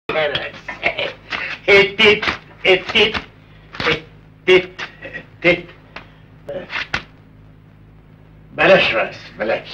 التت التت التت التت بلاش راس بلاش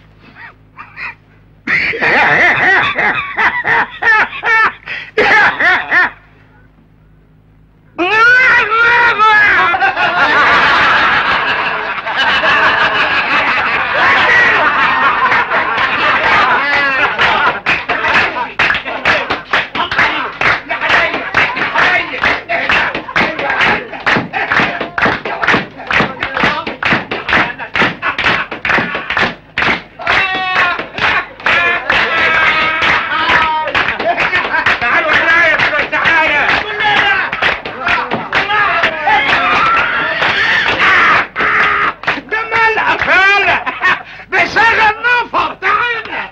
تعالوا ورايا بتوع السعاده ده ملعب هلا بيشغل نفر تعالى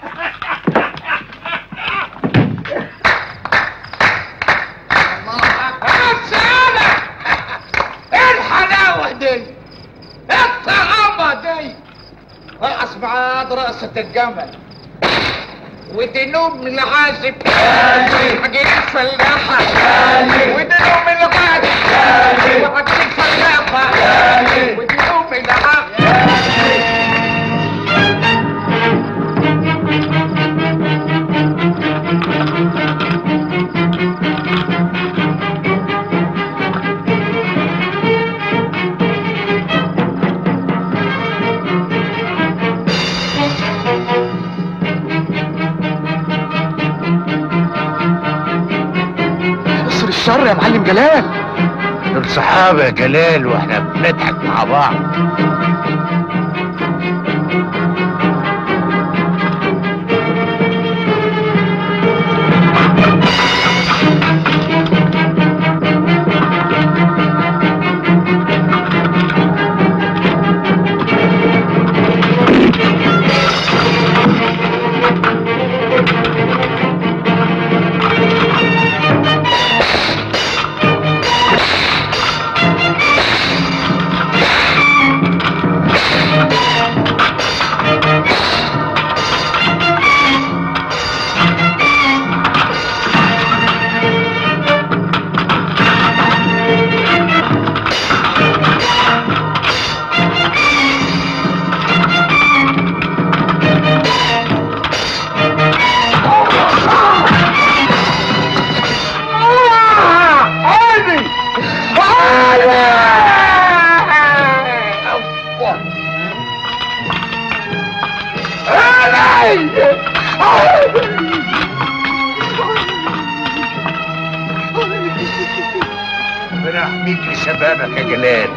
السلامة ايه الحلاوة دي ايه الطعامة دي رأس بعاد رأسة الجمل ودنوم العازب حاجين فلاحة ودنوم العازب وحاجين فلاحة ودنوم العازب قصر الشر يا معلم جلال دول صحابه يا جلال واحنا بنضحك مع بعض ربنا يحميك لشبابك يا جلال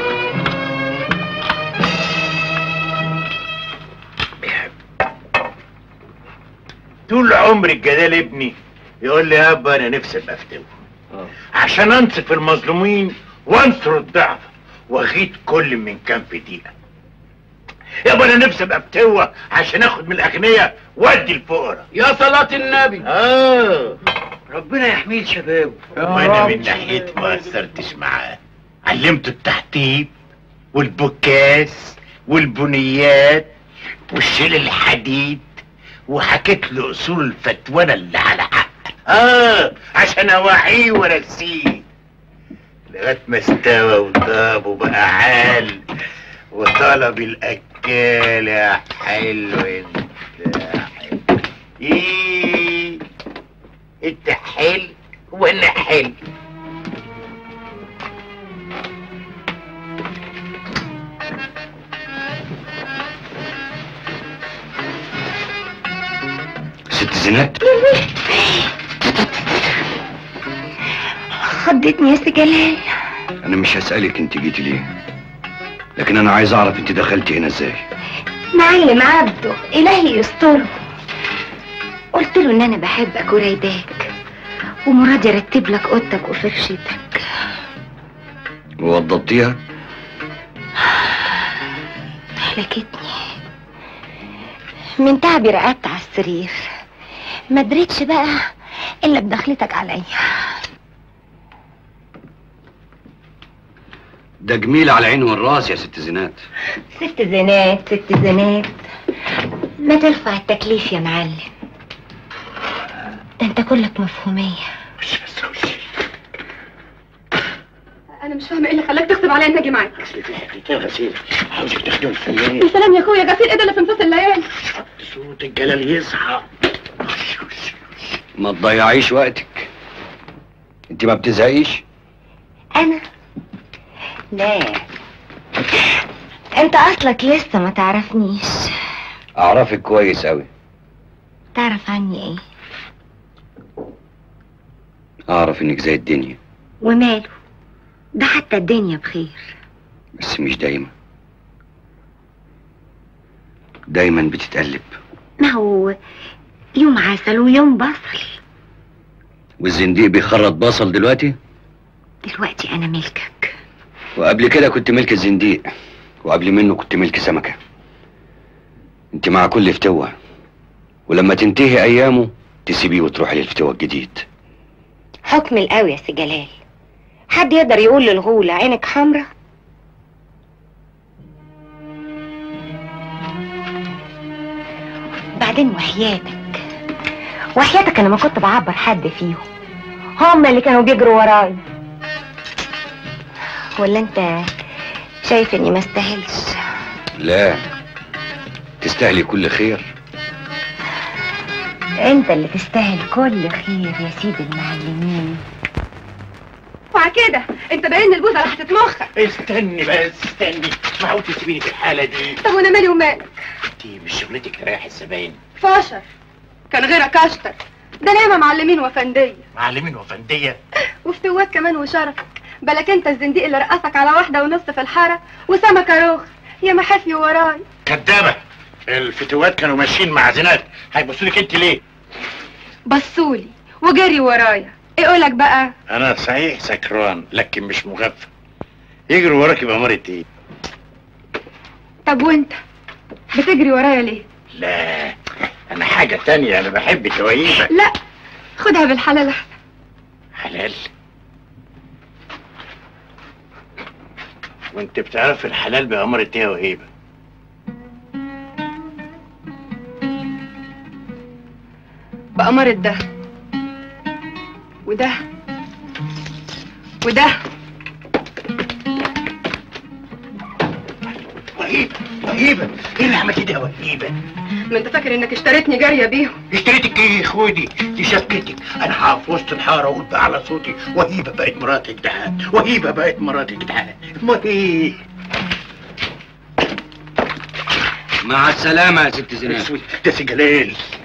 طول عمري الجلال ابني يقول لي يابا انا نفسي ابقى فتوى عشان انصف المظلومين وانصر الضعف واغيث كل من كان في ضيقه يابا انا نفسي ابقى فتوى عشان اخد من الاغنياء وادي الفقراء يا صلاة النبي اه ربنا يحميه شبابه وانا من ناحيتي ما قصرتش معاه علمته التحطيب والبوكاس والبنيات والشيل الحديد وحكيت له اصول الفتوانه اللي على حق اه عشان اوعيه وارسيه لغايه ما استوى وطاب وبقى عال وطلب الاكال يا حلو انت يا حلو ايه انت حلو وانا حلو ست زينات خضتني يا سي جلال انا مش هسألك انت جيتي ليه لكن انا عايز اعرف انت دخلتي هنا ازاي معلم عبده الهي يستره قلت له ان انا بحبك ورايداك ومراد يرتب لك اوضتك وفرشتك ووضبتيها هلكتني من تعبي رقدت على السرير ما دريتش بقى الا بدخلتك عليا ده جميل على العين والراس يا ست زينات ست زينات ست زينات ما ترفع التكليف يا معلم ده انت كلك مفهومية بس بس خشي انا مش فاهمه ايه اللي خلاك تغصب عليا اني اجي معاك اصل في حكايتين غسيل عاوزك تاخديهم في يا الليل سلام يا اخويا غسيل ايه ده اللي في نصوص الليالي صوت الجلال يصحى خش خش خش ما تضيعيش وقتك انت ما بتزهقيش انا لا انت اصلك لسه ما تعرفنيش اعرفك كويس قوي تعرف عني ايه اعرف انك زي الدنيا وماله ده حتى الدنيا بخير بس مش دايما دايما بتتقلب ما هو يوم عسل ويوم بصل والزنديق بيخرط بصل دلوقتي دلوقتي انا ملكك وقبل كده كنت ملك الزنديق وقبل منه كنت ملك سمكة انت مع كل فتوة ولما تنتهي ايامه تسيبيه وتروحي للفتوى الجديد حكم القوي يا سي جلال حد يقدر يقول للغولة عينك حمرا بعدين وحياتك وحياتك انا ما كنت بعبر حد فيهم هم اللي كانوا بيجروا ورايا ولا انت شايف اني ما استاهلش لا تستاهلي كل خير انت اللي تستاهل كل خير يا سيدي المعلمين وعلى كده انت باين البوزه راح تتمخك استني بس استني معقول تسيبيني في الحالة دي طب وانا مالي ومالك انت مش شغلتك تريح الزباين فاشر كان غيرك اشطر ده نعمة معلمين وفندية معلمين وفندية وفتوات كمان وشرفك بالك انت الزنديق اللي رقصك على واحدة ونص في الحارة وسمكة روخ يا محافي وراي كدابة الفتوات كانوا ماشيين مع زناد هيبصوا لك انت ليه؟ بصولي وجري ورايا ايه قولك بقى انا صحيح سكران لكن مش مغفل يجري وراك يبقى مرة ايه؟ طب وانت بتجري ورايا ليه لا انا حاجة تانية انا بحب تويبك لا خدها بالحلال احسن حلال وانت بتعرف الحلال بأمر ايه وهيبة بأمارة ده وده وده وهيبة وهيبة ايه اللي عملت ده يا وهيبة؟ ما انت فاكر انك اشتريتني جارية بيهم اشتريتك ايه يا خودي دي شبكتك انا هقف وسط الحاره واقول بقى على صوتي وهيبه بقت مرات الجدعان وهيبه بقت مرات الجدعان ما ايه مع السلامة يا ست زينات اسود ده سي جلال